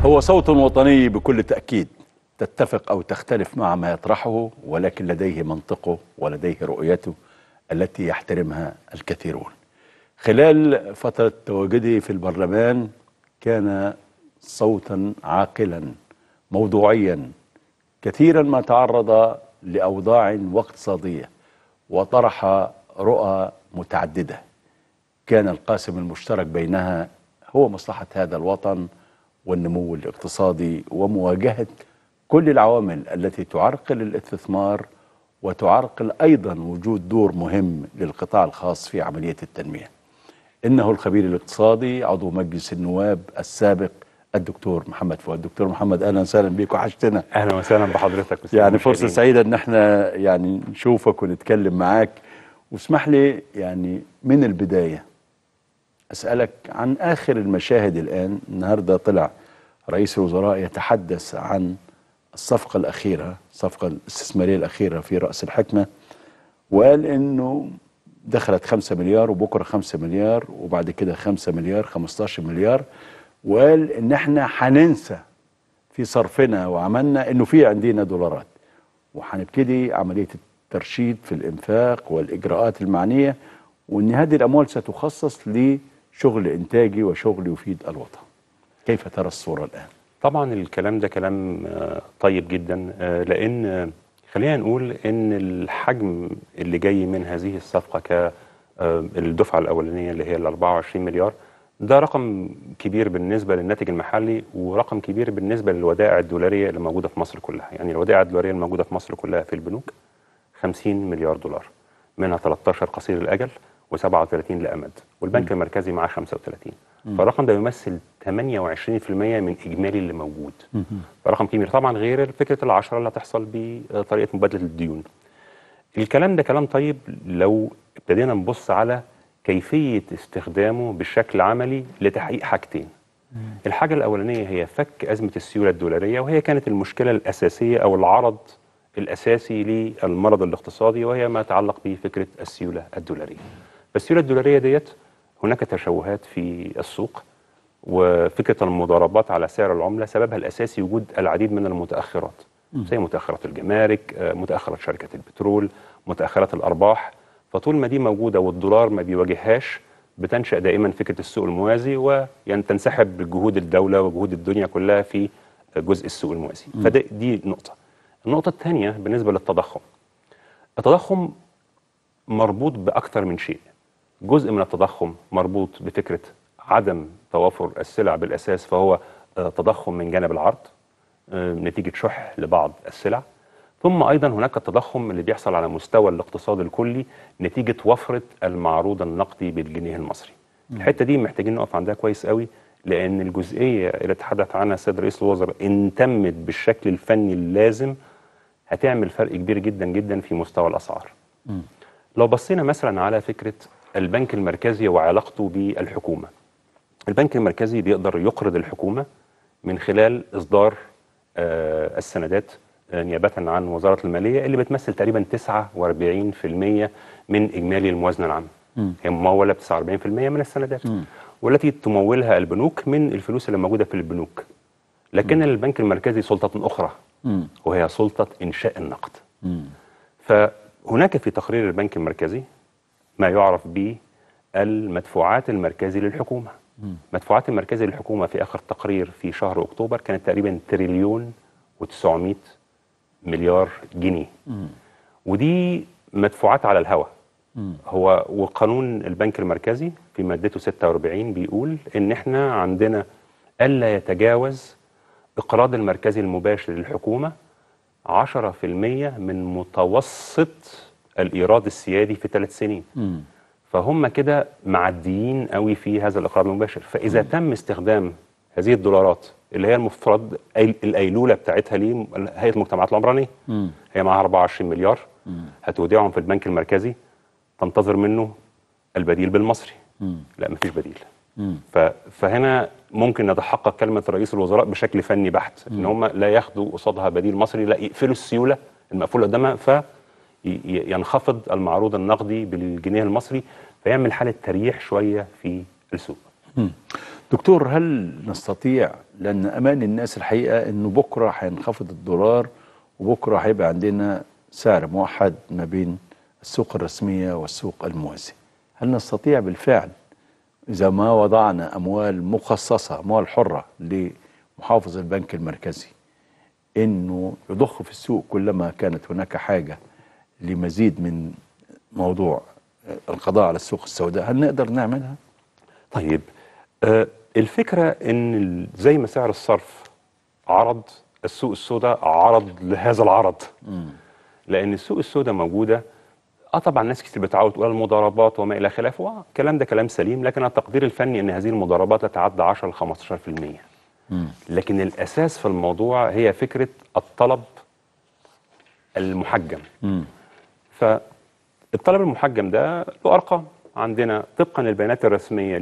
هو صوت وطني بكل تأكيد تتفق أو تختلف مع ما يطرحه ولكن لديه منطقه ولديه رؤيته التي يحترمها الكثيرون خلال فترة تواجدي في البرلمان كان صوتا عاقلا موضوعيا كثيرا ما تعرض لأوضاع واقتصادية وطرح رؤى متعددة كان القاسم المشترك بينها هو مصلحة هذا الوطن والنمو الاقتصادي ومواجهة كل العوامل التي تعرقل الاستثمار وتعرقل أيضا وجود دور مهم للقطاع الخاص في عملية التنمية إنه الخبير الاقتصادي عضو مجلس النواب السابق الدكتور محمد فؤاد دكتور محمد أهلا وسهلا بيك وحشتنا اهلا وسهلا بحضرتك أستاذ يعني المشاهدين. فرصة سعيدة ان احنا يعني نشوفك ونتكلم معاك واسمح لي يعني من البداية اسألك عن اخر المشاهد الان النهاردة طلع رئيس الوزراء يتحدث عن الصفقة الاخيرة الصفقة الاستثمارية الاخيرة في رأس الحكمة وقال انه دخلت خمسة مليار وبكرة خمسة مليار وبعد كده خمسة مليار 15 مليار وقال ان احنا هننسى في صرفنا وعملنا انه في عندنا دولارات وهنبتدي عمليه الترشيد في الانفاق والاجراءات المعنيه وان هذه الاموال ستخصص لشغل انتاجي وشغل يفيد الوطن. كيف ترى الصوره الان؟ طبعا الكلام ده كلام آه، طيب جدا آه، لان آه، خلينا نقول ان الحجم اللي جاي من هذه الصفقه ك آه، الدفعه الاولانيه اللي هي ال 24 مليار ده رقم كبير بالنسبه للناتج المحلي ورقم كبير بالنسبه للودائع الدولاريه اللي موجوده في مصر كلها يعني الودائع الدولاريه الموجوده في مصر كلها في البنوك 50 مليار دولار منها 13 قصير الاجل و37 لامد والبنك المركزي معاه 35 فالرقم ده يمثل 28% من اجمالي اللي موجود فرقم كبير طبعا غير فكره العشرة اللي هتحصل بطريقه مبادله الديون الكلام ده كلام طيب لو ابتدينا نبص على كيفيه استخدامه بشكل عملي لتحقيق حاجتين الحاجه الاولانيه هي فك ازمه السيوله الدولاريه وهي كانت المشكله الاساسيه او العرض الاساسي للمرض الاقتصادي وهي ما يتعلق بفكره السيوله الدولاريه فالسيوله الدولاريه ديت هناك تشوهات في السوق وفكره المضاربات على سعر العمله سببها الاساسي وجود العديد من المتاخرات زي متاخرات الجمارك آه، متاخرات شركه البترول متاخرات الارباح فطول ما دي موجوده والدولار ما بيواجههاش بتنشا دائما فكره السوق الموازي وتنسحب جهود الدوله وجهود الدنيا كلها في جزء السوق الموازي فدي دي نقطه النقطه الثانيه بالنسبه للتضخم التضخم مربوط باكثر من شيء جزء من التضخم مربوط بفكره عدم توافر السلع بالاساس فهو آه، تضخم من جانب العرض آه، نتيجه شح لبعض السلع ثم ايضا هناك التضخم اللي بيحصل على مستوى الاقتصاد الكلي نتيجه وفره المعروض النقدي بالجنيه المصري الحته دي محتاجين نقف عندها كويس قوي لان الجزئيه اللي تحدث عنها السيد رئيس الوزراء ان تمت بالشكل الفني اللازم هتعمل فرق كبير جدا جدا في مستوى الاسعار لو بصينا مثلا على فكره البنك المركزي وعلاقته بالحكومه البنك المركزي بيقدر يقرض الحكومه من خلال اصدار آه، السندات آه، نيابه عن وزاره الماليه اللي بتمثل تقريبا 49% من اجمالي الموازنه العامه هي مموله ب 49% من السندات والتي تمولها البنوك من الفلوس اللي موجوده في البنوك لكن البنك المركزي سلطه اخرى وهي سلطه انشاء النقد فهناك في تقرير البنك المركزي ما يعرف ب المدفوعات المركزي للحكومه مدفوعات المركزي للحكومه في اخر تقرير في شهر اكتوبر كانت تقريبا تريليون و900 مليار جنيه ودي مدفوعات على الهواء هو وقانون البنك المركزي في مادته 46 بيقول ان احنا عندنا الا يتجاوز اقراض المركزي المباشر للحكومه 10% من متوسط الايراد السيادي في ثلاث سنين فهم كده معديين قوي في هذا الاقراض المباشر فاذا تم استخدام هذه الدولارات اللي هي المفترض أي- الايلوله بتاعتها ليه هيئه المجتمعات العمرانيه هي معاها 24 مليار هتودعهم في البنك المركزي تنتظر منه البديل بالمصري لا مفيش بديل ف- فهنا ممكن نتحقق كلمه رئيس الوزراء بشكل فني بحت ان هم لا ياخدوا قصادها بديل مصري لا يقفلوا السيوله المقفوله قدامها ف ي- ينخفض المعروض النقدي بالجنيه المصري فيعمل حاله تريح شويه في السوق دكتور هل نستطيع لان امان الناس الحقيقه انه بكره هينخفض الدولار وبكره هيبقى عندنا سعر موحد ما بين السوق الرسميه والسوق الموازي هل نستطيع بالفعل اذا ما وضعنا اموال مخصصه اموال حره لمحافظ البنك المركزي انه يضخ في السوق كلما كانت هناك حاجه لمزيد من موضوع القضاء على السوق السوداء هل نقدر نعملها؟ طيب آه الفكره ان ال- زي ما سعر الصرف عرض السوق السوداء عرض لهذا العرض لان السوق السوداء موجوده اه طبعا ناس كتير بتعود تقول المضاربات وما الى خلافه آه، الكلام ده كلام سليم لكن التقدير الفني ان هذه المضاربات تتعدى 10 ل 15% لكن الاساس في الموضوع هي فكره الطلب المحجم فالطلب المحجم ده له ارقام عندنا طبقا للبيانات الرسميه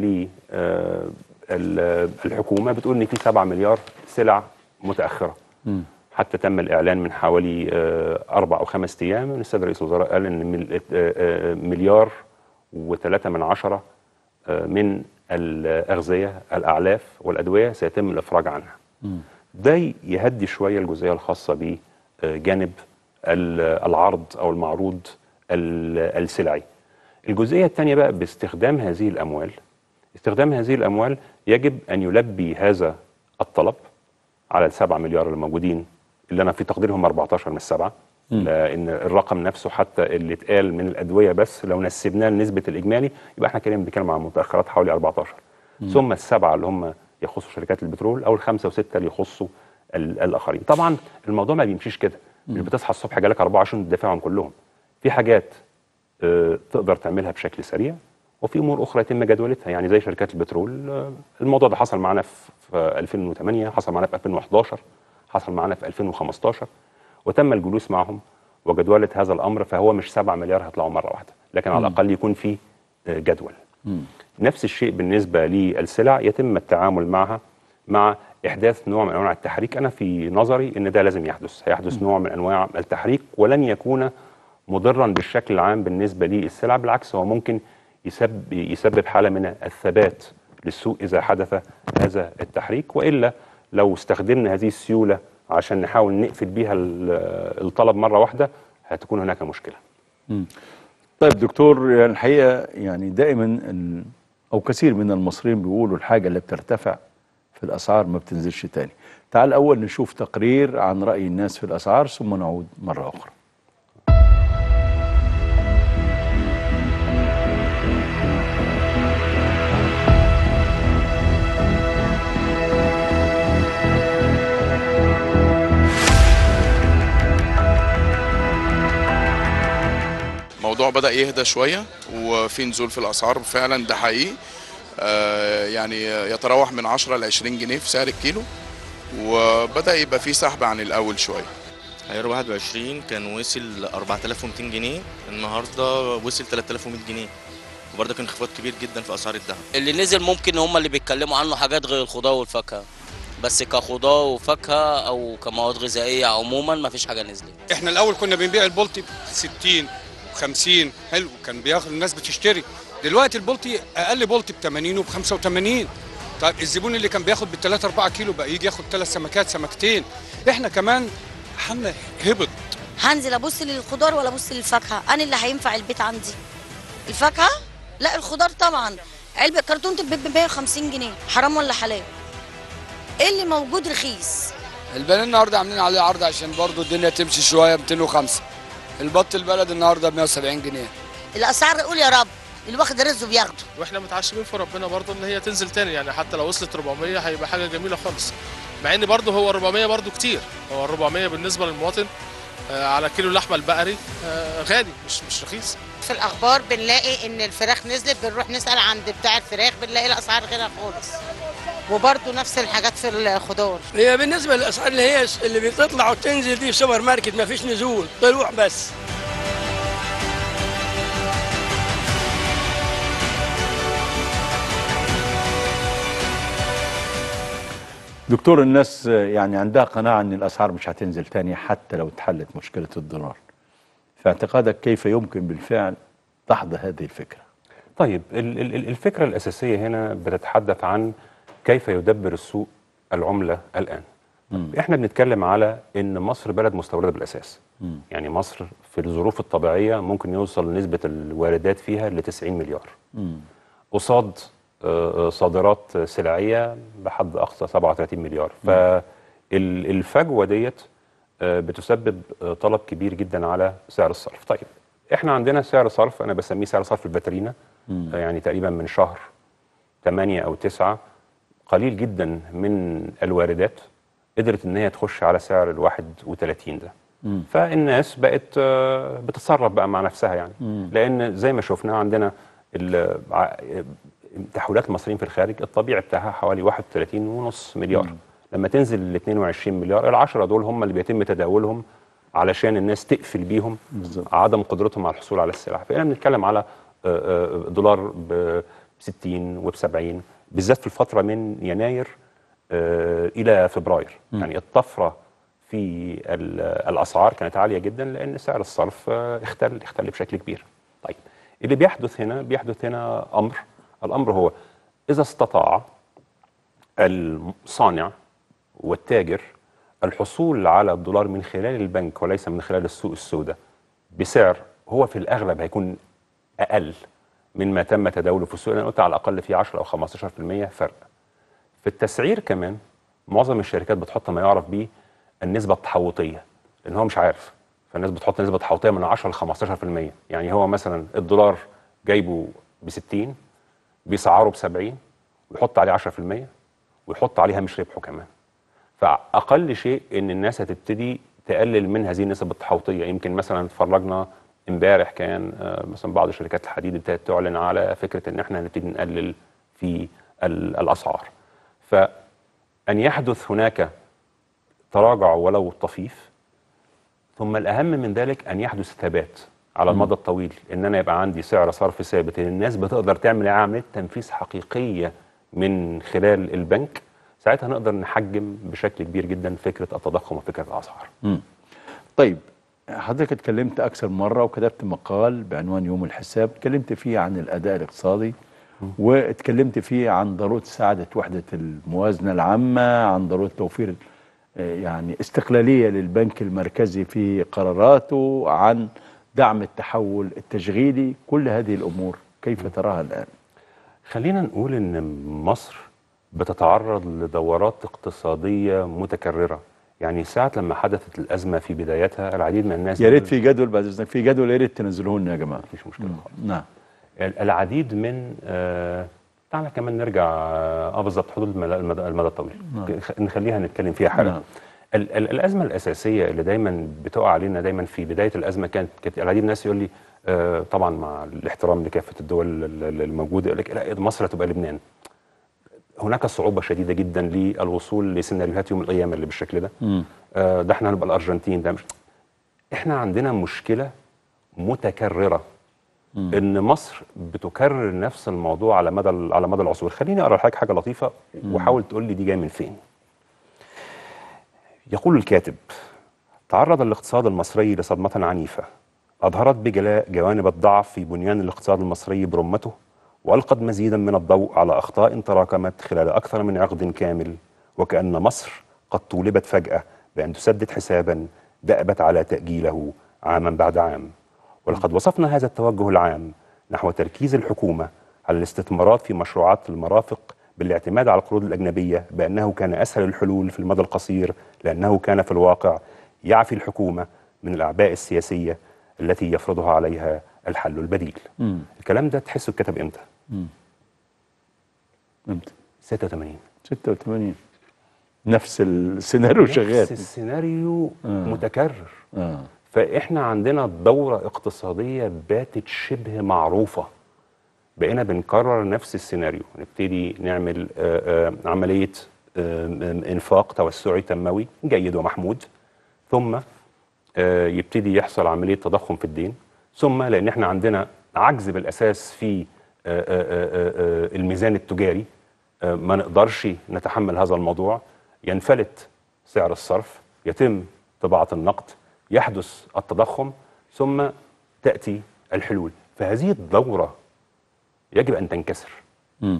للحكومه بتقول ان في 7 مليار سلع متاخره حتى تم الاعلان من حوالي آه، اربع او خمس ايام ان السيد رئيس الوزراء قال ان مل- آه، آه، مليار وثلاثة من عشرة آه، من الأغذية الأعلاف والأدوية سيتم الإفراج عنها ده يهدي شوية الجزئية الخاصة بجانب ال- العرض أو المعروض ال- السلعي الجزئية الثانية بقى باستخدام هذه الأموال استخدام هذه الأموال يجب أن يلبي هذا الطلب على السبعة مليار اللي موجودين اللي أنا في تقديرهم 14 من السبعة لأن الرقم نفسه حتى اللي اتقال من الأدوية بس لو نسبناه لنسبة الإجمالي يبقى احنا كده بنتكلم عن متأخرات حوالي 14 ثم السبعة اللي هم يخصوا شركات البترول أو الخمسة وستة اللي يخصوا ال- الآخرين طبعا الموضوع ما بيمشيش كده مش بتصحى الصبح جالك 24 تدافعهم كلهم في حاجات آه، تقدر تعملها بشكل سريع وفي امور اخرى يتم جدولتها يعني زي شركات البترول آه، الموضوع ده حصل معانا في في 2008 حصل معانا في 2011 حصل معانا في 2015 وتم الجلوس معهم وجدولة هذا الامر فهو مش 7 مليار هيطلعوا مره واحده لكن على الاقل يكون في آه، جدول نفس الشيء بالنسبه للسلع يتم التعامل معها مع احداث نوع من انواع التحريك انا في نظري ان ده لازم يحدث هيحدث نوع من انواع التحريك ولن يكون مضرا بالشكل العام بالنسبه للسلع بالعكس هو ممكن يسبب يسبب حاله من الثبات للسوق اذا حدث هذا التحريك والا لو استخدمنا هذه السيوله عشان نحاول نقفل بيها ال- الطلب مره واحده هتكون هناك مشكله طيب دكتور يعني الحقيقه يعني دائما ال- او كثير من المصريين بيقولوا الحاجه اللي بترتفع في الاسعار ما بتنزلش تاني تعال اول نشوف تقرير عن راي الناس في الاسعار ثم نعود مره اخرى الموضوع بدأ يهدى شوية وفي نزول في الأسعار فعلا ده حقيقي آه، يعني يتراوح من 10 ل 20 جنيه في سعر الكيلو وبدأ يبقى في سحب عن الأول شوية عيار 21 كان وصل 4200 جنيه النهارده وصل 3100 جنيه وبرضه كان انخفاض كبير جدا في اسعار الذهب اللي نزل ممكن هم اللي بيتكلموا عنه حاجات غير الخضار والفاكهه بس كخضار وفاكهه او كمواد غذائيه عموما ما فيش حاجه نزلت احنا الاول كنا بنبيع البلطي ب 60 و50 حلو كان بياخد الناس بتشتري دلوقتي البلطي اقل بلطي ب 80 وب 85 طيب الزبون اللي كان بياخد بال 3 4 كيلو بقى يجي ياخد ثلاث سمكات سمكتين احنا كمان حمله هبط هنزل ابص للخضار ولا ابص للفاكهه انا اللي هينفع البيت عندي الفاكهه لا الخضار طبعا علبه كرتونه البيض ب 150 جنيه حرام ولا حلال ايه اللي موجود رخيص البنين النهارده عاملين عليه عرض عشان برضو الدنيا تمشي شويه 205 البط البلد النهارده ب 170 جنيه الاسعار قول يا رب اللي واخد رزقه بياخده واحنا متعشمين في ربنا برضه ان هي تنزل تاني يعني حتى لو وصلت 400 هيبقى حاجه جميله خالص مع ان برضه هو 400 برضه كتير هو 400 بالنسبه للمواطن آه، على كيلو اللحمه البقري آه، غالي مش مش رخيص في الاخبار بنلاقي ان الفراخ نزلت بنروح نسال عند بتاع الفراخ بنلاقي الاسعار غيرها خالص وبرضه نفس الحاجات في الخضار هي بالنسبة للأسعار اللي هي اللي بتطلع وتنزل دي في سوبر ماركت ما فيش نزول طلوع بس دكتور الناس يعني عندها قناعة أن الأسعار مش هتنزل تاني حتى لو اتحلت مشكلة الدولار في اعتقادك كيف يمكن بالفعل دحض هذه الفكرة طيب ال- ال- ال- الفكرة الأساسية هنا بتتحدث عن كيف يدبر السوق العمله الان احنا بنتكلم على ان مصر بلد مستورده بالاساس مم. يعني مصر في الظروف الطبيعيه ممكن يوصل نسبه الواردات فيها ل 90 مليار مم. قصاد آه، آه، صادرات سلعيه بحد اقصى 37 مليار فالفجوه ديت آه، بتسبب آه، طلب كبير جدا على سعر الصرف طيب احنا عندنا سعر صرف انا بسميه سعر صرف الباترينا مم. آه، يعني تقريبا من شهر 8 او 9 قليل جدا من الواردات قدرت ان هي تخش على سعر ال 31 ده مم. فالناس بقت آه، بتتصرف بقى مع نفسها يعني مم. لان زي ما شفنا عندنا ال- ع- تحويلات المصريين في الخارج الطبيعي بتاعها حوالي 31 ونص مليار مم. لما تنزل ل 22 مليار العشرة دول هم اللي بيتم تداولهم علشان الناس تقفل بيهم بالظبط. عدم قدرتهم على الحصول على السلع فاحنا بنتكلم على آه، آه، دولار ب 60 وب 70 بالذات في الفتره من يناير آه، الى فبراير مم. يعني الطفره في ال- الاسعار كانت عاليه جدا لان سعر الصرف آه، اختل اختل بشكل كبير طيب اللي بيحدث هنا بيحدث هنا امر الامر هو اذا استطاع الصانع والتاجر الحصول على الدولار من خلال البنك وليس من خلال السوق السوداء بسعر هو في الاغلب هيكون اقل من ما تم تداوله في السوق انا قلت على الاقل في 10 او 15% فرق في التسعير كمان معظم الشركات بتحط ما يعرف به النسبه التحوطيه لان هو مش عارف فالناس بتحط نسبه تحوطيه من 10 ل 15% يعني هو مثلا الدولار جايبه ب 60 بيسعره ب 70 ويحط عليه 10% ويحط عليه هامش ربحه كمان فاقل شيء ان الناس هتبتدي تقلل من هذه النسب التحوطيه يمكن مثلا اتفرجنا امبارح كان آه، مثلا بعض شركات الحديد ابتدت تعلن على فكره ان احنا هنبتدي نقلل في ال- الاسعار فان يحدث هناك تراجع ولو طفيف ثم الاهم من ذلك ان يحدث ثبات على المدى الطويل ان انا يبقى عندي سعر صرف ثابت ان الناس بتقدر تعمل عمليه تنفيذ حقيقيه من خلال البنك ساعتها نقدر نحجم بشكل كبير جدا فكره التضخم وفكره الاسعار مم. طيب حضرتك اتكلمت اكثر من مره وكتبت مقال بعنوان يوم الحساب اتكلمت فيه عن الاداء الاقتصادي واتكلمت فيه عن ضروره سعاده وحده الموازنه العامه عن ضروره توفير آه، يعني استقلاليه للبنك المركزي في قراراته عن دعم التحول التشغيلي كل هذه الامور كيف تراها الان خلينا نقول ان مصر بتتعرض لدورات اقتصاديه متكرره يعني ساعة لما حدثت الأزمة في بدايتها العديد من الناس يا ريت في جدول بعد اذنك في جدول يا ريت تنزلوه لنا يا جماعه مفيش مشكلة خالص نعم العديد من آه تعالى كمان نرجع اه بالظبط حدود المدى, المدى, المدى الطويل نعم. خ- نخليها نتكلم فيها حاجه نعم. ال ال الازمه الاساسيه اللي دايما بتقع علينا دايما في بدايه الازمه كانت كانت العديد من الناس يقول لي آه طبعا مع الاحترام لكافه الدول ال- ال- الموجوده يقول لك لا مصر هتبقى لبنان هناك صعوبه شديده جدا للوصول لسيناريوهات يوم القيامه اللي بالشكل ده مم. آه ده احنا هنبقى الارجنتين ده مش احنا عندنا مشكله متكرره ان مصر بتكرر نفس الموضوع على مدى ال- على مدى العصور خليني اقرا لحضرتك حاجه لطيفه وحاول تقول لي دي جايه من فين يقول الكاتب تعرض الاقتصاد المصري لصدمه عنيفه اظهرت بجلاء جوانب الضعف في بنيان الاقتصاد المصري برمته والقت مزيدا من الضوء على اخطاء تراكمت خلال اكثر من عقد كامل وكان مصر قد طولبت فجاه بان تسدد حسابا دأبت على تاجيله عاما بعد عام ولقد وصفنا هذا التوجه العام نحو تركيز الحكومه على الاستثمارات في مشروعات المرافق بالاعتماد على القروض الاجنبيه بانه كان اسهل الحلول في المدى القصير لانه كان في الواقع يعفي الحكومه من الاعباء السياسيه التي يفرضها عليها الحل البديل. مم. الكلام ده تحسه اتكتب امتى؟ مم. امتى 86 86 نفس السيناريو شغال نفس السيناريو آه. متكرر اه فاحنا عندنا دورة اقتصادية باتت شبه معروفة بقينا بنكرر نفس السيناريو نبتدي نعمل آه، آه، عملية آه، آه، انفاق توسعي تنموي جيد ومحمود ثم آه، يبتدي يحصل عملية تضخم في الدين ثم لان احنا عندنا عجز بالاساس في آه، آه، آه، آه، الميزان التجاري آه، ما نقدرش نتحمل هذا الموضوع ينفلت سعر الصرف يتم طباعة النقد يحدث التضخم ثم تأتي الحلول فهذه الدورة يجب أن تنكسر مم.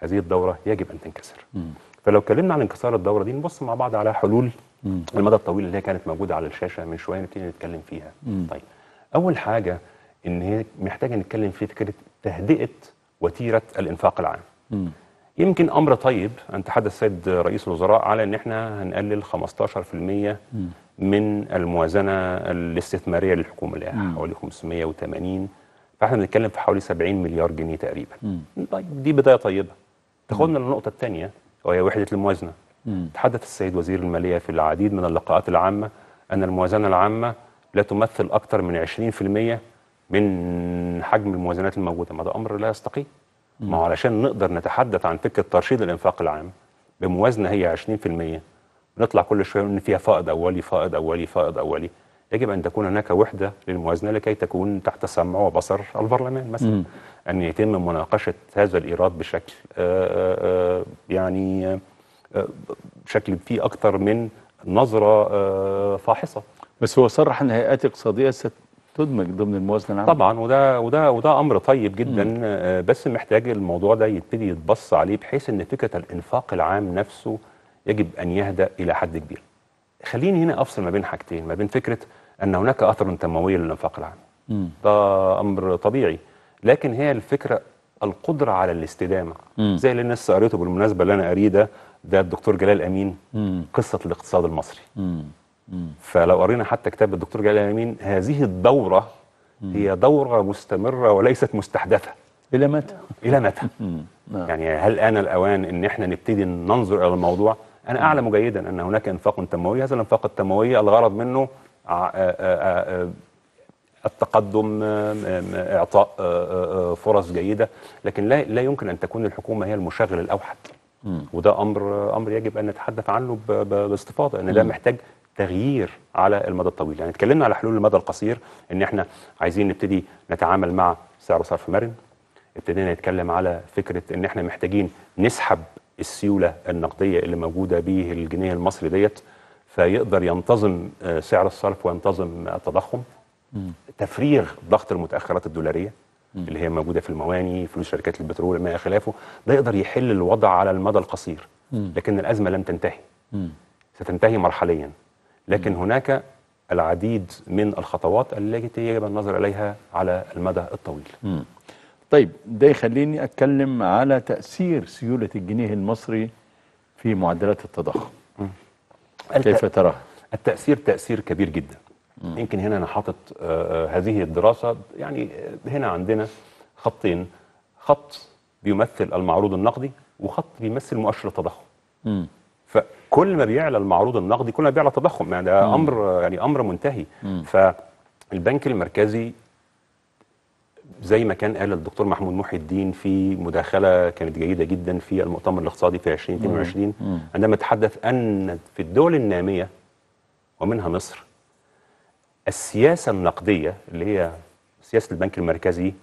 هذه الدوره يجب ان تنكسر فلو اتكلمنا عن انكسار الدوره دي نبص مع بعض على حلول مم. المدى الطويل اللي هي كانت موجوده على الشاشه من شويه نبتدي نتكلم فيها مم. طيب اول حاجه ان هي محتاجه نتكلم في فكره تهدئه وتيره الانفاق العام مم. يمكن امر طيب ان تحدث السيد رئيس الوزراء على ان احنا هنقلل 15% من الموازنه الاستثماريه للحكومه اللي هي مم. حوالي 580 فاحنا بنتكلم في حوالي 70 مليار جنيه تقريبا مم. طيب دي بدايه طيبه تاخدنا للنقطه الثانيه وهي وحده الموازنه مم. تحدث السيد وزير الماليه في العديد من اللقاءات العامه ان الموازنه العامه لا تمثل اكثر من 20% من حجم الموازنات الموجوده ما ده امر لا يستقيم ما هو علشان نقدر نتحدث عن فكره ترشيد الانفاق العام بموازنه هي 20% بنطلع كل شويه ان فيها فائض اولي فائض اولي فائض اولي يجب ان تكون هناك وحده للموازنه لكي تكون تحت سمع وبصر البرلمان مثلا مم. ان يتم مناقشه هذا الايراد بشكل آه، آه، يعني آه، آه، بشكل فيه اكثر من نظره آه، فاحصه بس هو صرح ان هيئات اقتصاديه ستدمج ضمن الموازنه العامه طبعا وده وده وده امر طيب جدا آه، بس محتاج الموضوع ده يبتدي يتبص عليه بحيث ان فكره الانفاق العام نفسه يجب ان يهدأ الى حد كبير. خليني هنا افصل ما بين حاجتين ما بين فكره ان هناك اثر تنموي للانفاق العام. مم. ده امر طبيعي لكن هي الفكره القدره على الاستدامه مم. زي اللي الناس قريته بالمناسبه اللي انا قاريه ده ده الدكتور جلال امين مم. قصه الاقتصاد المصري مم. مم. فلو قرينا حتى كتاب الدكتور جلال امين هذه الدوره هي دوره مستمره وليست مستحدثه الى متى؟ الى متى مم. نعم. يعني هل آن الأوان أن احنا نبتدي ننظر إلى الموضوع أنا أعلم جيدا أن هناك إنفاق تنموي هذا الإنفاق التنموي الغرض منه ع- آ- آ- آ- التقدم آ- آ- إعطاء آ- آ- آ- فرص جيدة لكن لا لا يمكن أن تكون الحكومة هي المشغل الأوحد مم. وده أمر أمر يجب أن نتحدث عنه ب- ب- باستفاضة أن ده محتاج تغيير على المدى الطويل يعني اتكلمنا على حلول المدى القصير ان احنا عايزين نبتدي نتعامل مع سعر صرف مرن ابتدينا نتكلم على فكره ان احنا محتاجين نسحب السيوله النقديه اللي موجوده به الجنيه المصري ديت فيقدر ينتظم آه، سعر الصرف وينتظم التضخم تفريغ ضغط المتاخرات الدولاريه اللي هي موجوده في المواني فلوس شركات البترول ما خلافه ده يقدر يحل الوضع على المدى القصير مم. لكن الازمه لم تنتهي مم. ستنتهي مرحليا لكن هناك العديد من الخطوات التي يجب النظر اليها على المدى الطويل مم. طيب ده يخليني اتكلم على تاثير سيوله الجنيه المصري في معدلات التضخم كيف تراه؟ التأثير تأثير كبير جدا يمكن هنا أنا حاطط آه، آه، هذه الدراسة يعني آه، هنا عندنا خطين خط بيمثل المعروض النقدي وخط بيمثل مؤشر التضخم مم. فكل ما بيعلى المعروض النقدي كل ما بيعلى التضخم يعني ده امر آه، يعني امر منتهي مم. فالبنك المركزي زي ما كان قال الدكتور محمود محي الدين في مداخله كانت جيده جدا في المؤتمر الاقتصادي في 2022 مم. عندما تحدث ان في الدول الناميه ومنها مصر السياسه النقديه اللي هي سياسه البنك المركزي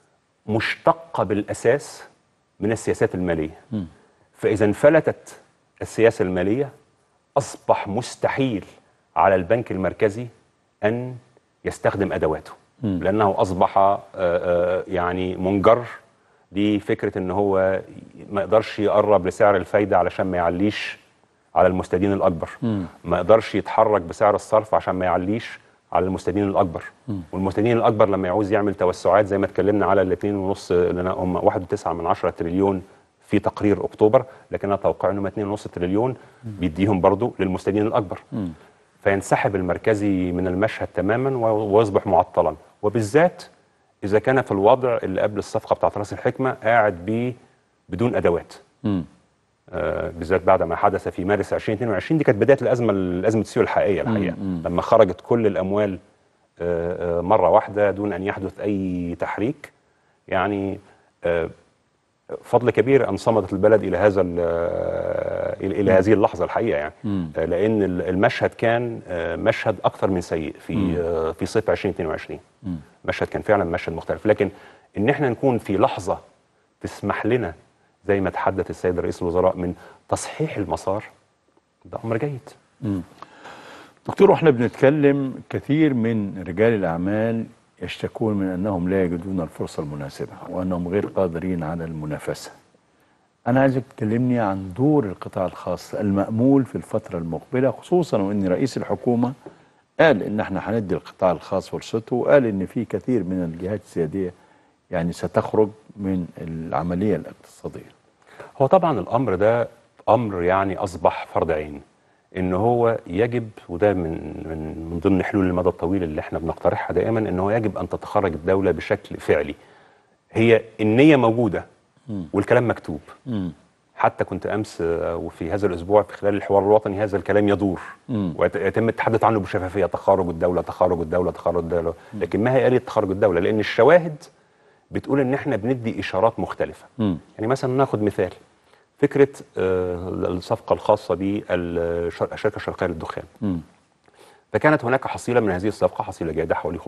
مشتقه بالاساس من السياسات الماليه مم. فاذا انفلتت السياسه الماليه اصبح مستحيل على البنك المركزي ان يستخدم ادواته مم. لانه اصبح آه، آه، يعني منجر لفكره ان هو ما يقدرش يقرب لسعر الفايده علشان ما يعليش على المستدين الاكبر مم. ما يقدرش يتحرك بسعر الصرف عشان ما يعليش على المستدين الاكبر مم. والمستدين الاكبر لما يعوز يعمل توسعات زي ما اتكلمنا على الاثنين ونص اللي هم 1.9 من 10 تريليون في تقرير اكتوبر لكن انا اتوقع انهم 2.5 تريليون بيديهم برضو للمستدين الاكبر مم. فينسحب المركزي من المشهد تماما و- ويصبح معطلا وبالذات اذا كان في الوضع اللي قبل الصفقه بتاعت راس الحكمه قاعد بيه بدون ادوات مم. آه، بالذات بعد ما حدث في مارس 2022 دي كانت بدايه الازمه الازمه السيوله الحقيقيه الحقيقه مم. لما خرجت كل الاموال آه، آه، مره واحده دون ان يحدث اي تحريك يعني آه، فضل كبير ان صمدت البلد الى هذا ال- آه، الى إلى هذه اللحظه الحقيقه يعني مم. آه، لان ال- المشهد كان آه، مشهد اكثر من سيء في آه، في صيف 2022 مم. مشهد كان فعلا مشهد مختلف لكن ان احنا نكون في لحظه تسمح لنا زي ما تحدث السيد رئيس الوزراء من تصحيح المسار ده امر جيد مم. دكتور واحنا بنتكلم كثير من رجال الاعمال يشتكون من انهم لا يجدون الفرصه المناسبه وانهم غير قادرين على المنافسه أنا عايزك تكلمني عن دور القطاع الخاص المأمول في الفترة المقبلة خصوصا وإن رئيس الحكومة قال إن احنا هندي القطاع الخاص فرصته وقال إن في كثير من الجهات السيادية يعني ستخرج من العملية الاقتصادية هو طبعا الامر ده امر يعني اصبح فرض عين ان هو يجب وده من من من ضمن حلول المدى الطويل اللي احنا بنقترحها دائما ان هو يجب ان تتخرج الدوله بشكل فعلي هي النيه موجوده والكلام مكتوب مم. حتى كنت امس آه، وفي هذا الاسبوع في خلال الحوار الوطني هذا الكلام يدور مم. ويتم التحدث عنه بشفافيه تخارج الدوله تخارج الدوله تخارج الدوله لكن ما هي آلية تخارج الدوله لان الشواهد بتقول ان احنا بندي اشارات مختلفه مم. يعني مثلا ناخد مثال فكره آه، الصفقه الخاصه بالشركه الشرقيه للدخان مم. فكانت هناك حصيله من هذه الصفقه حصيله جيده حوالي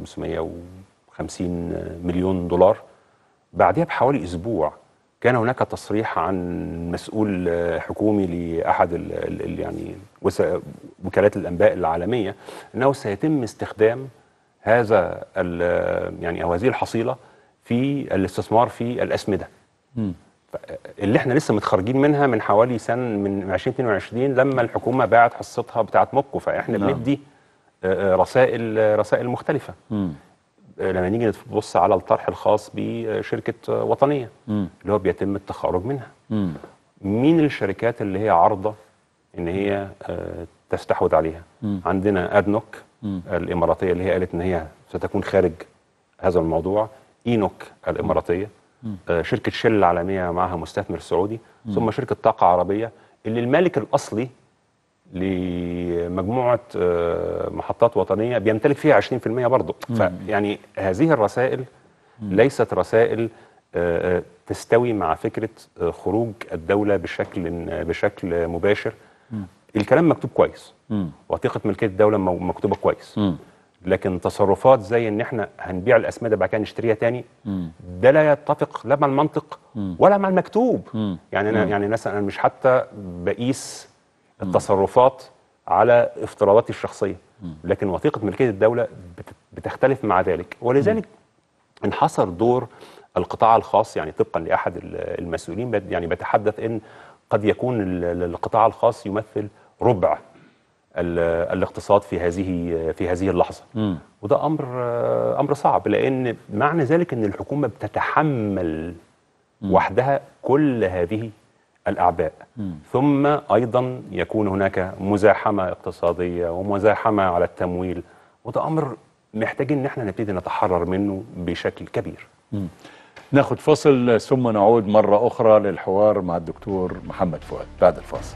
550 مليون دولار بعدها بحوالي اسبوع كان هناك تصريح عن مسؤول آه، حكومي لاحد ال ال ال يعني وس- وكالات الانباء العالميه انه سيتم استخدام هذا ال- يعني او هذه الحصيله في الاستثمار في الاسمده مم. اللي احنا لسه متخرجين منها من حوالي سنه من 2022 لما الحكومه باعت حصتها بتاعه موكو فاحنا نعم. بندي آه، آه، رسائل آه، رسائل مختلفه مم. آه، لما نيجي نبص على الطرح الخاص بشركه آه، وطنيه مم. اللي هو بيتم التخارج منها مم. مين الشركات اللي هي عارضه ان هي آه، تستحوذ عليها مم. عندنا ادنوك مم. الاماراتيه اللي هي قالت ان هي ستكون خارج هذا الموضوع اينوك الاماراتيه مم. آه، شركه شل العالميه معها مستثمر سعودي ثم شركه طاقه عربيه اللي المالك الاصلي لمجموعه آه، محطات وطنيه بيمتلك فيها 20% برضه فيعني هذه الرسائل ليست رسائل آه، آه، تستوي مع فكره آه، خروج الدوله بشكل بشكل مباشر الكلام مكتوب كويس مم. وثيقه ملكيه الدوله مو- مكتوبه كويس مم. لكن تصرفات زي ان احنا هنبيع الاسمده بعد كده نشتريها تاني مم. ده لا يتفق لا مع المنطق مم. ولا مع المكتوب مم. يعني انا مم. يعني مثلا انا مش حتى بقيس التصرفات على افتراضاتي الشخصيه لكن وثيقه ملكيه الدوله بت- بتختلف مع ذلك ولذلك انحصر دور القطاع الخاص يعني طبقا لاحد ال- المسؤولين بت- يعني بتحدث ان قد يكون ال- القطاع الخاص يمثل ربع ال- الاقتصاد في هذه في هذه اللحظه مم. وده امر امر صعب لان معنى ذلك ان الحكومه بتتحمل وحدها كل هذه الاعباء ثم ايضا يكون هناك مزاحمه اقتصاديه ومزاحمه على التمويل وده امر محتاجين ان احنا نبتدي نتحرر منه بشكل كبير ناخد فاصل ثم نعود مرة أخرى للحوار مع الدكتور محمد فؤاد بعد الفاصل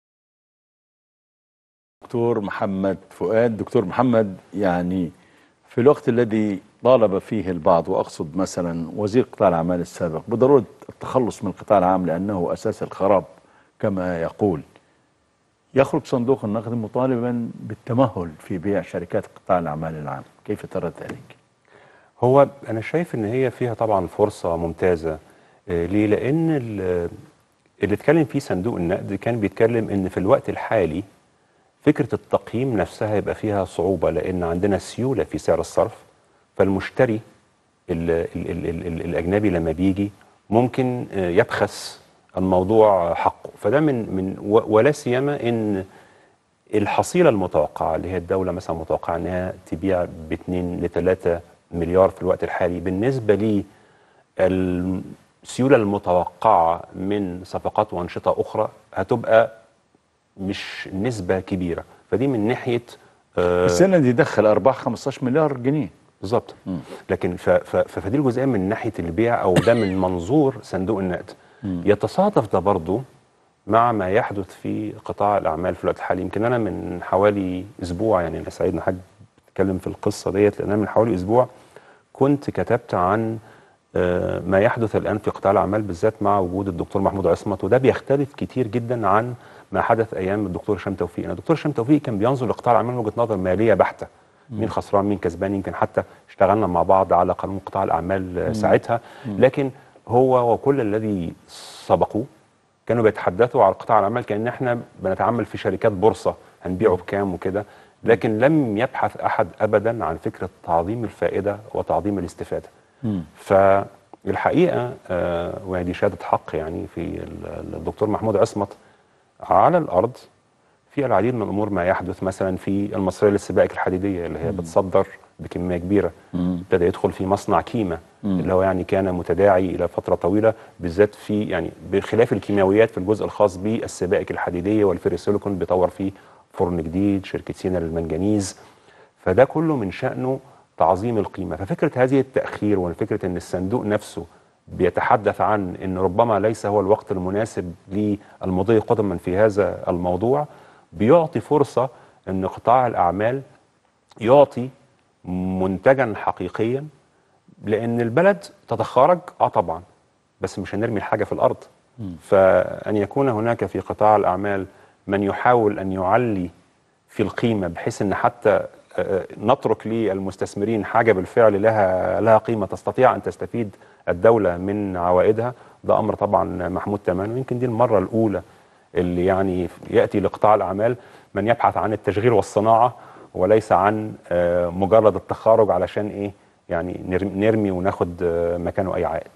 دكتور محمد فؤاد دكتور محمد يعني في في الوقت الذي طالب فيه البعض وأقصد مثلا وزير قطاع الأعمال السابق بضرورة التخلص من القطاع العام لأنه أساس الخراب كما يقول يخرج صندوق النقد مطالبا بالتمهل في بيع شركات قطاع الأعمال العام كيف ترى ذلك؟ هو انا شايف ان هي فيها طبعا فرصه ممتازه آه، ليه لان ال- اللي اتكلم فيه صندوق النقد كان بيتكلم ان في الوقت الحالي فكره التقييم نفسها يبقى فيها صعوبه لان عندنا سيوله في سعر الصرف فالمشتري ال ال ال ال ال الاجنبي لما بيجي ممكن آه، يبخس الموضوع حقه فده من من و- ولا سيما ان الحصيله المتوقعه اللي هي الدوله مثلا متوقعه انها تبيع ب 2 ل 3 مليار في الوقت الحالي بالنسبه لي السيوله المتوقعه من صفقات وانشطه اخرى هتبقى مش نسبه كبيره فدي من ناحيه آه، السنة دي دخل أرباح 15 مليار جنيه بالظبط لكن ف- ف- ف- فدي الجزئيه من ناحيه البيع او ده من منظور صندوق النقد يتصادف ده برضه مع ما يحدث في قطاع الاعمال في الوقت الحالي يمكن انا من حوالي اسبوع يعني انا سعيد ان حد اتكلم في القصه ديت لان انا من حوالي اسبوع كنت كتبت عن آه، ما يحدث الان في قطاع الاعمال بالذات مع وجود الدكتور محمود عصمت وده بيختلف كتير جدا عن ما حدث ايام الدكتور هشام توفيق أنا الدكتور هشام توفيق كان بينظر لقطاع الاعمال من وجهه نظر ماليه بحته مين خسران مين كسبان يمكن حتى اشتغلنا مع بعض على قانون قطاع الاعمال آه، مم. ساعتها مم. لكن هو وكل الذي سبقوه كانوا بيتحدثوا على قطاع الاعمال كان احنا بنتعامل في شركات بورصه هنبيعه بكام وكده لكن لم يبحث احد ابدا عن فكره تعظيم الفائده وتعظيم الاستفاده فالحقيقه آه ودي شهاده حق يعني في ال- الدكتور محمود عصمت على الارض في العديد من الامور ما يحدث مثلا في المصريه للسبائك الحديديه اللي هي بتصدر بكميه كبيره ابتدى يدخل في مصنع كيما مم. اللي هو يعني كان متداعي الى فتره طويله بالذات في يعني بخلاف الكيماويات في الجزء الخاص بالسبائك الحديديه والفيريسيليكون بيطور فيه فرن جديد شركه سينا للمنجنيز فده كله من شانه تعظيم القيمه ففكره هذه التاخير وفكره ان الصندوق نفسه بيتحدث عن ان ربما ليس هو الوقت المناسب للمضي قدما في هذا الموضوع بيعطي فرصه ان قطاع الاعمال يعطي منتجا حقيقيا لان البلد تتخارج اه طبعا بس مش هنرمي الحاجه في الارض فان يكون هناك في قطاع الاعمال من يحاول ان يعلي في القيمه بحيث ان حتى آه، نترك للمستثمرين حاجه بالفعل لها لها قيمه تستطيع ان تستفيد الدوله من عوائدها ده امر طبعا محمود تمام ويمكن دي المره الاولى اللي يعني ياتي لقطاع الاعمال من يبحث عن التشغيل والصناعه وليس عن آه، مجرد التخارج علشان ايه يعني نرم- نرمي وناخد آه، مكانه اي عائد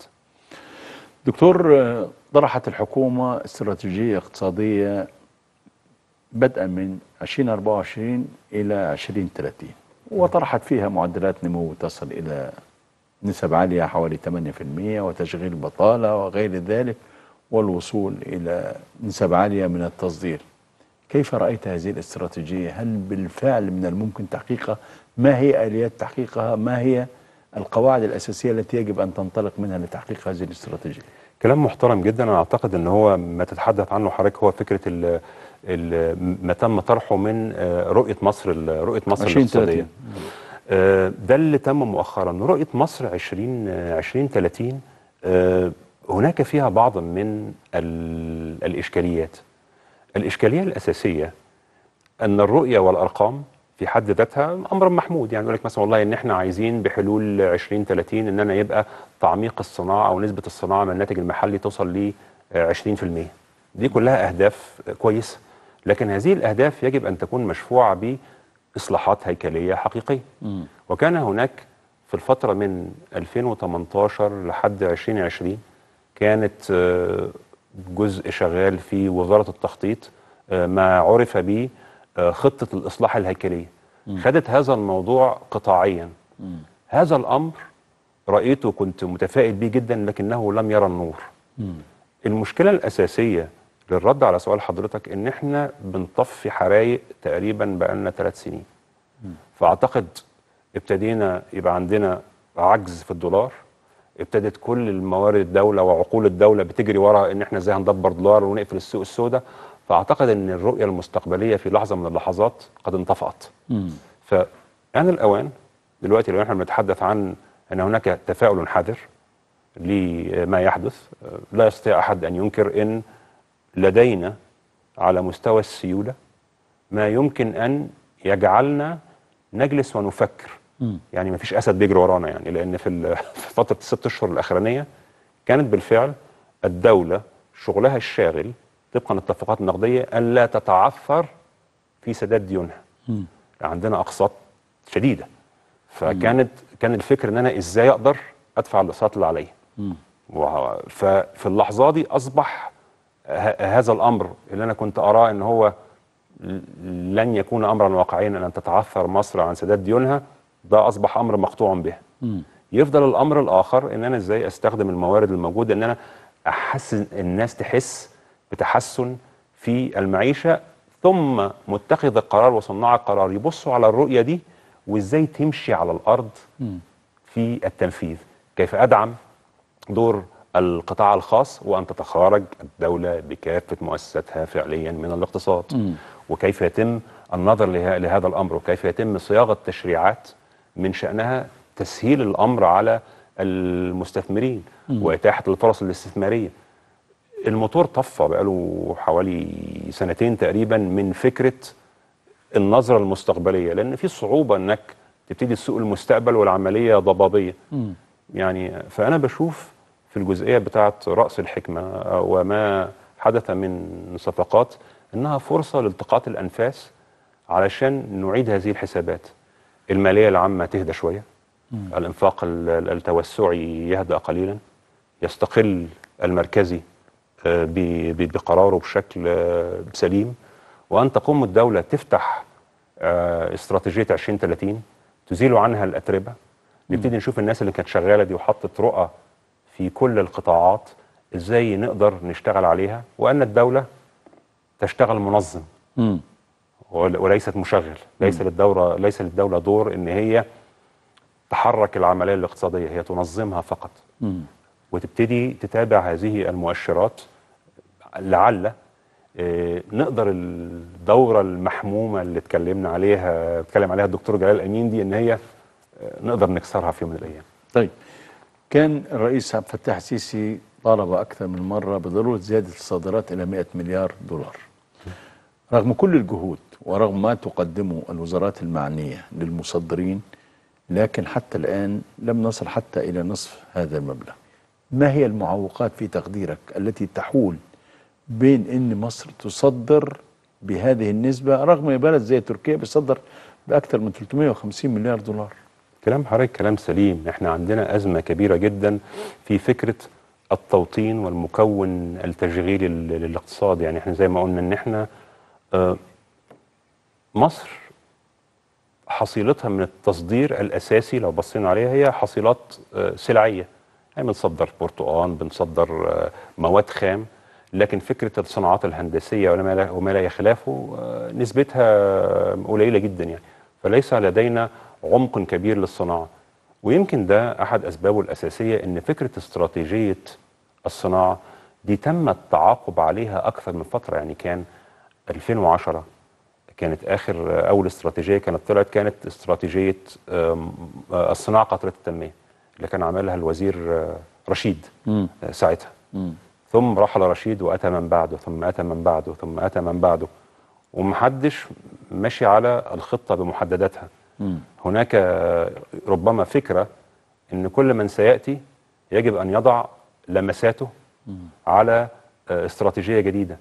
دكتور آه، طرحت الحكومة استراتيجية اقتصادية بدءا من 2024 إلى 2030 وطرحت فيها معدلات نمو تصل إلى نسب عالية حوالي 8% وتشغيل بطالة وغير ذلك والوصول إلى نسب عالية من التصدير كيف رأيت هذه الاستراتيجية هل بالفعل من الممكن تحقيقها ما هي آليات تحقيقها ما هي القواعد الأساسية التي يجب أن تنطلق منها لتحقيق هذه الاستراتيجية كلام محترم جدا انا اعتقد ان هو ما تتحدث عنه حضرتك هو فكره ال ال ما تم طرحه من آه، رؤيه مصر ال- رؤيه مصر 2030. الاقتصاديه آه، ده اللي تم مؤخرا رؤيه مصر 20 آه، 2030 آه، هناك فيها بعض من ال- الاشكاليات الاشكاليه الاساسيه ان الرؤيه والارقام في حد ذاتها امر محمود يعني يقول لك مثلا والله ان احنا عايزين بحلول 2030 ان انا يبقى تعميق الصناعه او نسبه الصناعه من الناتج المحلي توصل ل 20% دي كلها اهداف كويسه لكن هذه الاهداف يجب ان تكون مشفوعه باصلاحات هيكليه حقيقيه وكان هناك في الفتره من 2018 لحد 2020 كانت آه، جزء شغال في وزاره التخطيط آه، ما عرف به آه، خطه الاصلاح الهيكليه خدت هذا الموضوع قطاعيا هذا الامر رايته كنت متفائل به جدا لكنه لم يرى النور المشكله الاساسيه للرد على سؤال حضرتك ان احنا بنطفي حرايق تقريبا بقالنا ثلاث سنين فاعتقد ابتدينا يبقى عندنا عجز في الدولار ابتدت كل الموارد الدوله وعقول الدوله بتجري ورا ان احنا ازاي هندبر دولار ونقفل السوق السوداء فاعتقد ان الرؤيه المستقبليه في لحظه من اللحظات قد انطفأت فآن الأوان دلوقتي لو احنا بنتحدث عن ان هناك تفاؤل حذر لما يحدث آه، لا يستطيع احد ان ينكر ان لدينا على مستوى السيوله ما يمكن ان يجعلنا نجلس ونفكر يعني ما فيش اسد بيجري ورانا يعني لان في ال- في فتره الست اشهر الاخرانيه كانت بالفعل الدوله شغلها الشاغل طبقا للاتفاقات النقديه ان لا تتعثر في سداد ديونها عندنا اقساط شديده فكانت كان الفكر ان انا ازاي اقدر ادفع الاقساط اللي عليا وه- ففي اللحظه دي اصبح ه- هذا الامر اللي انا كنت اراه ان هو ل- لن يكون امرا واقعيا ان تتعثر مصر عن سداد ديونها ده اصبح امر مقطوع به يفضل الامر الاخر ان انا ازاي استخدم الموارد الموجوده ان انا احسن الناس تحس بتحسن في المعيشه ثم متخذ القرار وصناع القرار يبصوا على الرؤيه دي وازاي تمشي على الارض في التنفيذ كيف ادعم دور القطاع الخاص وان تتخارج الدوله بكافه مؤسساتها فعليا من الاقتصاد وكيف يتم النظر له- لهذا الامر وكيف يتم صياغه تشريعات من شانها تسهيل الامر على المستثمرين واتاحه الفرص الاستثماريه الموتور طفى بقاله حوالي سنتين تقريبا من فكره النظره المستقبليه لان في صعوبه انك تبتدي تسوق المستقبل والعمليه ضبابيه يعني فانا بشوف في الجزئيه بتاعه راس الحكمه وما حدث من صفقات انها فرصه لالتقاط الانفاس علشان نعيد هذه الحسابات الماليه العامه تهدى شويه الانفاق ال- ال- التوسعي يهدأ قليلا يستقل المركزي آه، ب- ب- بقراره بشكل آه، سليم وان تقوم الدوله تفتح آه، استراتيجيه 2030 تزيل عنها الاتربه نبتدي نشوف الناس اللي كانت شغاله دي وحطت رؤى في كل القطاعات ازاي نقدر نشتغل عليها وان الدوله تشتغل منظم ول- وليست مشغل ليس للدوله ليس للدوله دور ان هي تحرك العمليه الاقتصاديه هي تنظمها فقط وتبتدي تتابع هذه المؤشرات لعل آه، نقدر الدوره المحمومه اللي اتكلمنا عليها اتكلم عليها الدكتور جلال امين دي ان هي آه، نقدر نكسرها في يوم من الايام طيب كان الرئيس عبد الفتاح السيسي طالب أكثر من مرة بضرورة زيادة الصادرات إلى 100 مليار دولار رغم كل الجهود ورغم ما تقدمه الوزارات المعنية للمصدرين لكن حتى الآن لم نصل حتى إلى نصف هذا المبلغ ما هي المعوقات في تقديرك التي تحول بين أن مصر تصدر بهذه النسبة رغم أن بلد زي تركيا بيصدر بأكثر من 350 مليار دولار كلام حضرتك كلام سليم احنا عندنا ازمه كبيره جدا في فكره التوطين والمكون التشغيلي لل- للاقتصاد يعني احنا زي ما قلنا ان احنا آه، مصر حصيلتها من التصدير الاساسي لو بصينا عليها هي حصيلات آه، سلعيه يعني بنصدر برتقال بنصدر آه، مواد خام لكن فكره الصناعات الهندسيه وما لا, وما لا يخلافه آه، نسبتها قليله جدا يعني فليس لدينا عمق كبير للصناعه ويمكن ده احد اسبابه الاساسيه ان فكره استراتيجيه الصناعه دي تم التعاقب عليها اكثر من فتره يعني كان 2010 كانت اخر اول استراتيجيه كانت طلعت كانت استراتيجيه آم، آه، الصناعه قطره التنميه اللي كان عاملها الوزير آه، رشيد آه، ساعتها ثم رحل رشيد واتى من بعده ثم اتى من بعده ثم اتى من بعده ومحدش ماشي على الخطه بمحدداتها هناك آه، ربما فكره ان كل من سياتي يجب ان يضع لمساته على آه، استراتيجيه جديده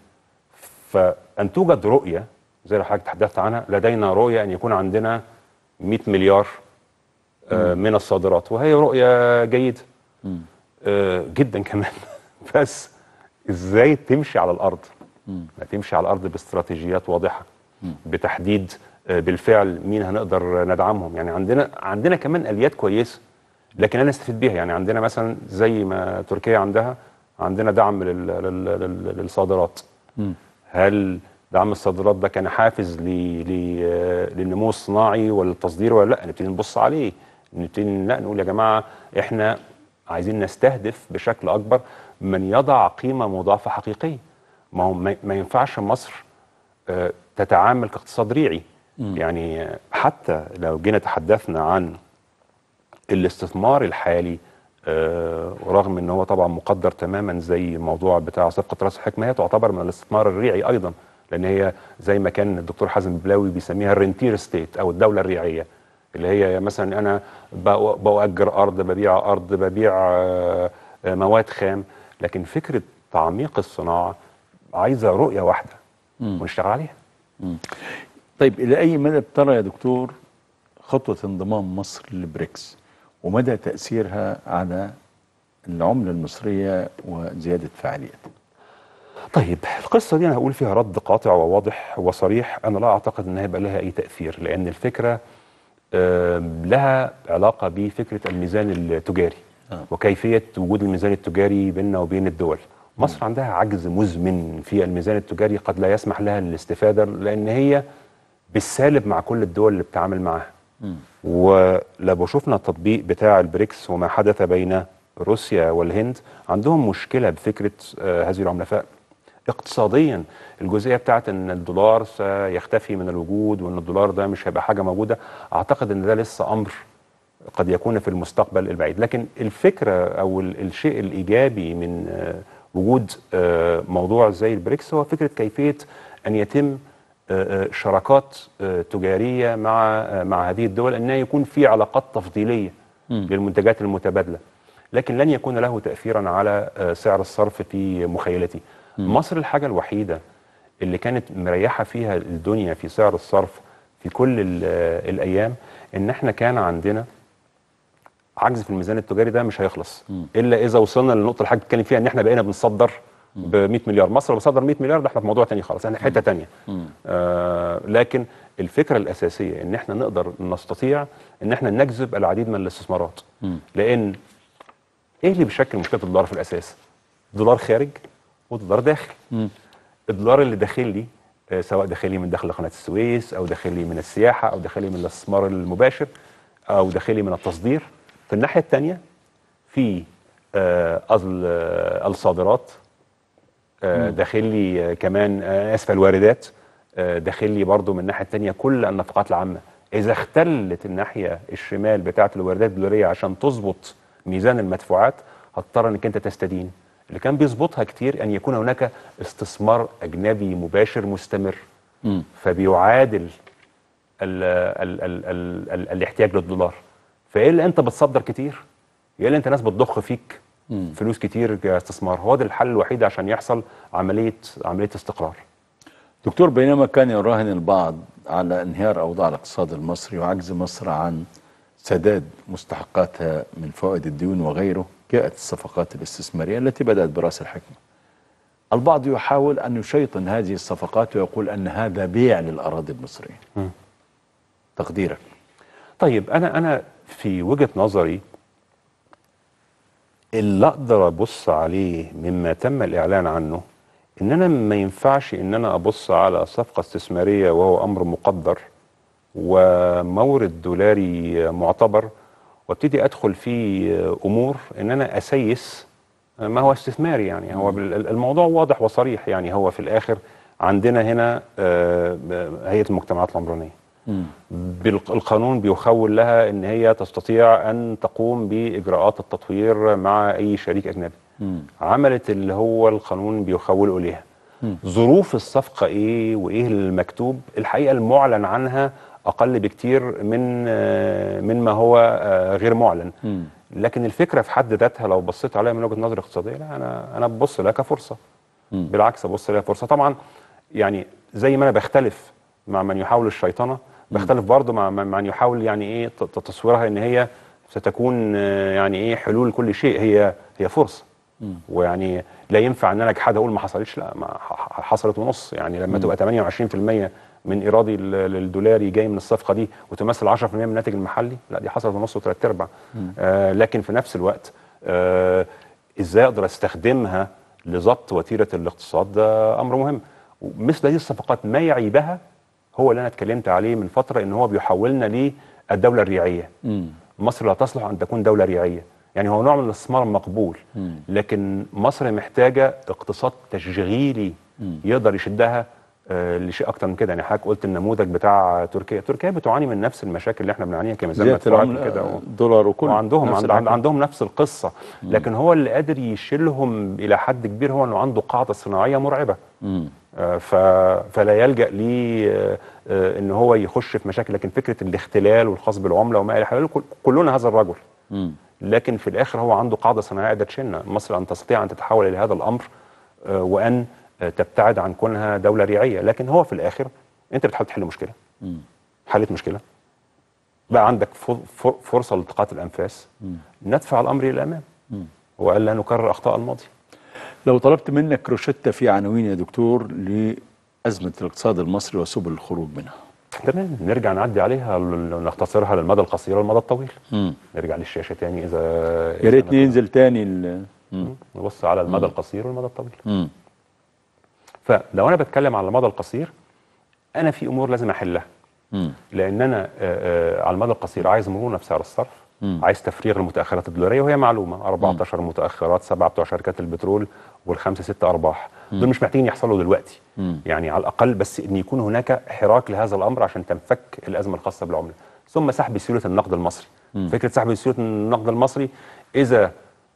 فان توجد رؤيه زي اللي حضرتك تحدثت عنها لدينا رؤيه ان يكون عندنا 100 مليار آه، من الصادرات وهي رؤيه جيده آه، جدا كمان بس ازاي تمشي على الارض ما تمشي على الارض باستراتيجيات واضحه بتحديد آه، بالفعل مين هنقدر ندعمهم يعني عندنا عندنا كمان اليات كويسه لكن انا استفيد بيها يعني عندنا مثلا زي ما تركيا عندها عندنا دعم لل- لل- لل- للصادرات هل دعم الصادرات ده كان حافز ل... ل... للنمو الصناعي والتصدير ولا لا نبتدي نبص عليه نبتدي لا نقول يا جماعه احنا عايزين نستهدف بشكل اكبر من يضع قيمه مضافه حقيقيه ما هو ما ما ينفعش مصر آه، تتعامل كاقتصاد ريعي يعني آه، حتى لو جينا تحدثنا عن الاستثمار الحالي آه، رغم ان هو طبعا مقدر تماما زي الموضوع بتاع صفقه راس الحكمه هي تعتبر من الاستثمار الريعي ايضا لان هي زي ما كان الدكتور حازم بلاوي بيسميها الرنتير ستيت او الدوله الريعيه اللي هي مثلا انا بأ- باجر ارض ببيع ارض ببيع آه، آه، مواد خام لكن فكره تعميق الصناعه عايزه رؤيه واحده ونشتغل عليها طيب الى اي مدى بترى يا دكتور خطوه انضمام مصر للبريكس ومدى تاثيرها على العمله المصريه وزياده فعاليتها طيب القصه دي انا هقول فيها رد قاطع وواضح وصريح انا لا اعتقد ان هيبقى لها اي تاثير لان الفكره آم، لها علاقه بفكره الميزان التجاري وكيفيه وجود الميزان التجاري بيننا وبين الدول مصر عندها عجز مزمن في الميزان التجاري قد لا يسمح لها الاستفاده لان هي بالسالب مع كل الدول اللي بتتعامل معاها ولو شفنا التطبيق بتاع البريكس وما حدث بين روسيا والهند عندهم مشكله بفكره آه، هذه العمله فاقتصاديا الجزئيه بتاعت ان الدولار سيختفي من الوجود وان الدولار ده مش هيبقى حاجه موجوده اعتقد ان ده لسه امر قد يكون في المستقبل البعيد لكن الفكره او ال- الشيء الايجابي من آه، وجود آه، موضوع زي البريكس هو فكره كيفيه ان يتم آه، آه، شراكات آه، تجاريه مع آه، مع هذه الدول انها يكون في علاقات تفضيليه للمنتجات المتبادله لكن لن يكون له تاثيرا على آه، سعر الصرف في مخيلتي مصر الحاجه الوحيده اللي كانت مريحه فيها الدنيا في سعر الصرف في كل ال- آه، الايام ان احنا كان عندنا عجز في الميزان التجاري ده مش هيخلص الا اذا وصلنا للنقطه اللي حضرتك بتتكلم فيها ان احنا بقينا بنصدر ب 100 مليار مصر لو بتصدر 100 مليار ده احنا في موضوع تاني خالص احنا في حته تانيه آه لكن الفكره الاساسيه ان احنا نقدر نستطيع ان احنا نجذب العديد من الاستثمارات لان ايه اللي بيشكل مشكله الدولار في الاساس دولار خارج ودولار داخل الدولار اللي داخل لي آه، سواء داخلي من داخل قناه السويس او داخلي من السياحه او داخلي من الاستثمار المباشر او داخلي من التصدير في الناحيه الثانيه في آه، ال- آه، الصادرات آه، داخلي آه، كمان آه، اسف الواردات آه، داخلي برضو من الناحيه الثانيه كل النفقات العامه اذا اختلت الناحيه الشمال بتاعه الواردات الدولاريه عشان تظبط ميزان المدفوعات هتضطر انك انت تستدين اللي كان بيظبطها كتير ان يكون هناك استثمار اجنبي مباشر مستمر فبيعادل ال ال ال ال ال الاحتياج للدولار فايه اللي انت بتصدر كتير يا اللي انت ناس بتضخ فيك فلوس كتير كاستثمار هو ده الحل الوحيد عشان يحصل عمليه عمليه استقرار دكتور بينما كان يراهن البعض على انهيار اوضاع الاقتصاد المصري وعجز مصر عن سداد مستحقاتها من فوائد الديون وغيره جاءت الصفقات الاستثماريه التي بدات براس الحكمه. البعض يحاول ان يشيطن هذه الصفقات ويقول ان هذا بيع للاراضي المصريه. تقديرك طيب انا انا في وجهه نظري اللي اقدر ابص عليه مما تم الاعلان عنه ان انا ما ينفعش ان انا ابص على صفقه استثماريه وهو امر مقدر ومورد دولاري معتبر وابتدي ادخل في امور ان انا اسيس ما هو استثماري يعني هو بال- الموضوع واضح وصريح يعني هو في الاخر عندنا هنا آه، هيئه المجتمعات العمرانيه بالق- القانون بيخول لها ان هي تستطيع ان تقوم باجراءات التطوير مع اي شريك اجنبي عملت اللي هو القانون بيخوله ليها ظروف الصفقه ايه وايه المكتوب الحقيقه المعلن عنها اقل بكتير من آه، من ما هو آه، غير معلن لكن الفكره في حد ذاتها لو بصيت عليها من وجهه نظر اقتصاديه لا انا انا ببص لها كفرصه بالعكس ابص لها فرصه طبعا يعني زي ما انا بختلف مع من يحاول الشيطنه بختلف برضه مع مع من يحاول يعني ايه ت- ت- تصويرها ان هي ستكون آه، يعني ايه حلول كل شيء هي هي فرصه ويعني لا ينفع ان انا اجحد اقول ما حصلتش لا ما ح- ح- حصلت ونص يعني لما تبقى 28% من ايرادي ال- الدولاري جاي من الصفقه دي وتمثل 10% من الناتج المحلي لا دي حصلت ونص وثلاث ارباع آه لكن في نفس الوقت آه ازاي اقدر استخدمها لضبط وتيره الاقتصاد ده امر مهم ومثل هذه الصفقات ما يعيبها هو اللي انا اتكلمت عليه من فتره ان هو بيحولنا للدوله الريعيه مصر لا تصلح ان تكون دوله ريعيه يعني هو نوع من الاستثمار مقبول لكن مصر محتاجه اقتصاد تشغيلي يقدر يشدها آه، لشيء اكتر من كده يعني حضرتك قلت النموذج بتاع تركيا تركيا بتعاني من نفس المشاكل اللي احنا بنعانيها كميزان زيادة مدفوعات العملة وكده و... دولار وكل وعندهم نفس عند الحاجة. عندهم نفس القصه لكن هو اللي قادر يشيلهم الى حد كبير هو انه عنده قاعده صناعيه مرعبه مم. آه، ف... فلا يلجا ليه آه، آه، ان هو يخش في مشاكل لكن فكره الاختلال والخاص بالعمله وما الى حلال كل- كلنا هذا الرجل مم. لكن في الاخر هو عنده قاعده صناعيه قادره تشيلنا مصر ان تستطيع ان تتحول الى هذا الامر آه، وان آه، تبتعد عن كونها دوله ريعيه لكن هو في الاخر انت بتحاول تحل مشكله مم. حلت مشكله بقى عندك فر- فر- فرصه لالتقاط الانفاس ندفع الامر الى الامام مم. والا نكرر اخطاء الماضي لو طلبت منك روشتة في عناوين يا دكتور لأزمة الاقتصاد المصري وسبل الخروج منها تمام نرجع نعدي عليها ل- نختصرها للمدى القصير والمدى الطويل مم. نرجع للشاشه تاني اذا يا ريت ينزل تاني ال- مم. نبص على المدى القصير والمدى الطويل مم. فلو انا بتكلم على المدى القصير انا في امور لازم احلها مم. لان انا آه، آه، على المدى القصير عايز مرونه في سعر الصرف مم. عايز تفريغ المتاخرات الدولاريه وهي معلومه 14 متاخرات سبعه بتوع شركات البترول والخمسه سته ارباح دول مش محتاجين يحصلوا دلوقتي مم. يعني على الاقل بس ان يكون هناك حراك لهذا الامر عشان تنفك الازمه الخاصه بالعمله ثم سحب سيوله النقد المصري مم. فكره سحب سيوله النقد المصري اذا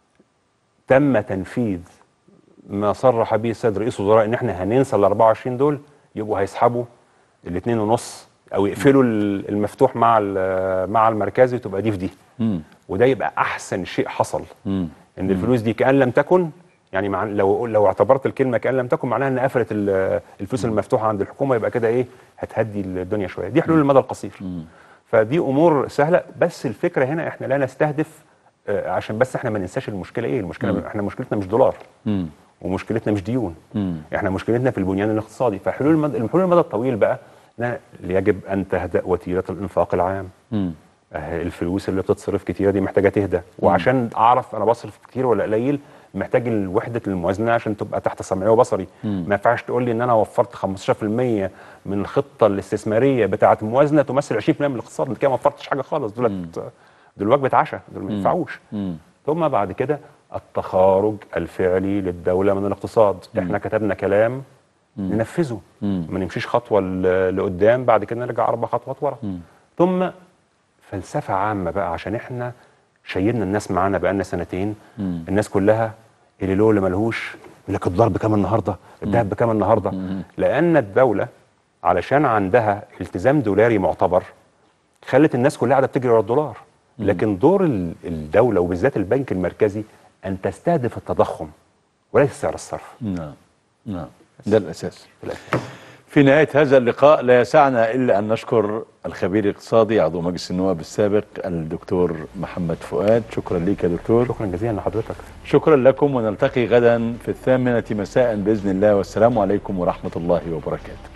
تم تنفيذ ما صرح به السيد رئيس الوزراء ان احنا هننسى ال 24 دول يبقوا هيسحبوا الاثنين ونص او يقفلوا ال- المفتوح مع ال- مع المركزي وتبقى دي في دي مم. وده يبقى احسن شيء حصل مم. ان الفلوس دي كان لم تكن يعني مع لو لو اعتبرت الكلمه كان لم تكن معناها ان قفلت ال- الفلوس المفتوحه عند الحكومه يبقى كده ايه هتهدي الدنيا شويه دي حلول المدى القصير فدي امور سهله بس الفكره هنا احنا لا نستهدف آه، عشان بس احنا ما ننساش المشكله ايه المشكله مم. احنا مشكلتنا مش دولار مم. ومشكلتنا مش ديون مم. احنا مشكلتنا في البنيان الاقتصادي فحلول المدى الحلول المدى الطويل بقى إنها يجب ان تهدأ وتيره الانفاق العام مم. آه، الفلوس اللي بتتصرف كتيره دي محتاجه تهدى وعشان اعرف انا بصرف كتير ولا قليل محتاج وحده الموازنه عشان تبقى تحت سمعي وبصري مم. ما ينفعش تقول لي ان انا وفرت 15% من الخطه الاستثماريه بتاعه الموازنه تمثل 20% من الاقتصاد انت كده ما وفرتش حاجه خالص دولت دول وجبه عشاء دول ما ينفعوش مم. ثم بعد كده التخارج الفعلي للدوله من الاقتصاد احنا كتبنا كلام ننفذه مم. ما نمشيش خطوه ل- لقدام بعد كده نرجع اربع خطوات ورا مم. ثم فلسفه عامه بقى عشان احنا شيلنا الناس معانا بقالنا سنتين مم. الناس كلها اللي له اللي ملهوش يقول لك الدولار بكام النهارده الذهب بكام النهارده لان الدوله علشان عندها التزام دولاري معتبر خلت الناس كلها قاعده بتجري ورا الدولار لكن دور ال- الدوله وبالذات البنك المركزي ان تستهدف التضخم وليس سعر الصرف نعم نعم ده الأساس في نهاية هذا اللقاء لا يسعنا إلا أن نشكر الخبير الاقتصادي عضو مجلس النواب السابق الدكتور محمد فؤاد شكرا لك يا دكتور شكرا جزيلا لحضرتك شكرا لكم ونلتقي غدا في الثامنة مساء بإذن الله والسلام عليكم ورحمة الله وبركاته